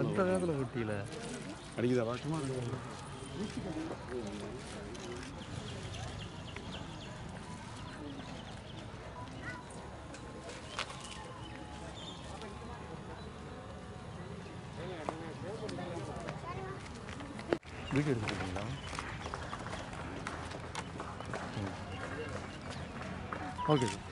அந்த நேரத்தில் ஊட்டியில் அடிக்குதா வாட்டமா வீடியோ எடுத்துக்கிட்டீங்களா ஓகே சார்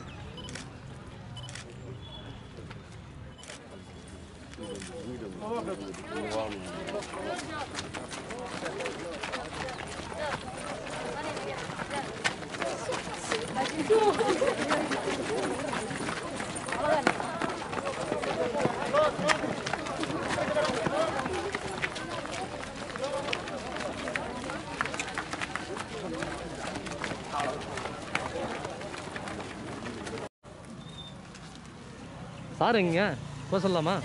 சார் எங்க போக சொல்லலாமா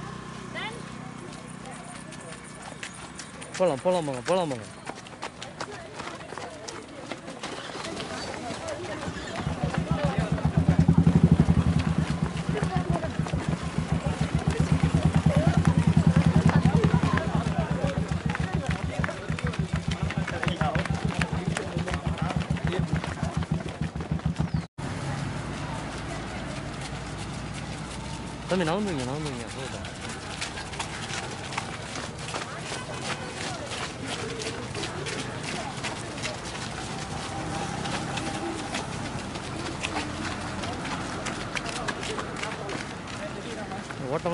போகலாம் போகலாமாங்க போகலாமாங்க தம்பி நவந்துங்க நவந்துங்க போதும் ஓட்டம்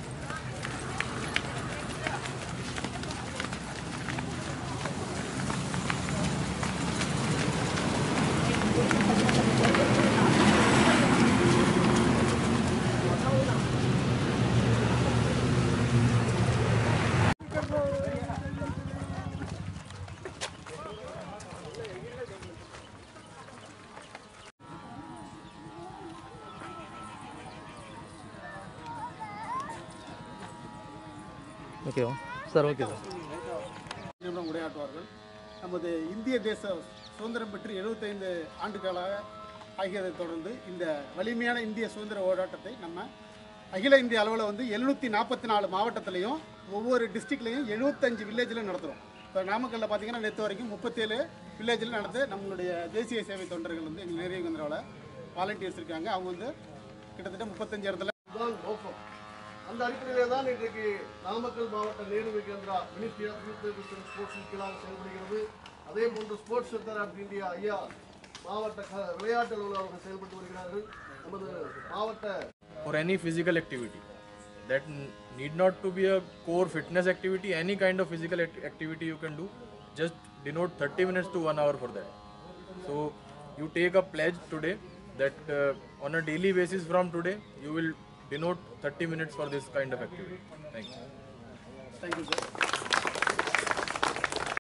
ஓகேவா சார் ஓகே சார் நிமிடம் உரையாற்றுவார்கள் நமது இந்திய தேச சுதந்திரம் பெற்று 75 ஆண்டுகளாக ஆகியதை தொடர்ந்து இந்த வலிமையான இந்திய சுதந்திர போராட்டத்தை நம்ம அகில இந்திய அளவில் வந்து எழுநூற்றி நாற்பத்தி நாலு மாவட்டத்திலையும் ஒவ்வொரு டிஸ்ட்ரிக்ட்லையும் எழுபத்தஞ்சு வில்லேஜில் நடத்துகிறோம் இப்போ நாமக்கல்லில் பார்த்தீங்கன்னா நேற்று வரைக்கும் முப்பத்தேழு வில்லேஜில் நடந்து நம்மளுடைய தேசிய சேவை தொண்டர்கள் வந்து எங்கள் நிறைய வந்தவங்கள வாலண்டியர்ஸ் இருக்காங்க அவங்க வந்து கிட்டத்தட்ட முப்பத்தஞ்சு இடத்துல இதுதான் நோக்கம் அந்த அடிப்படையிலே தான் இன்றைக்கு நாமக்கல் மாவட்ட Nehru Kendra ministry of youth and sports கீழாக செயல்படுகிறது அதே போன்று ஸ்போர்ட்ஸ் சென்டர் ஆஃப் இந்தியா ஐயா மாவட்ட க- விளையாட்டு அலுவலர் அவர்கள் செயல்பட்டு வருகிறார்கள் நமது மாவட்ட or any physical activity that n- need not to be a core fitness activity any kind of physical act- activity you can do just denote 30 minutes to 1 hour for that so you take a pledge today that uh, on a daily basis from today you will denote 30 minutes for this kind of activity thank you thank you sir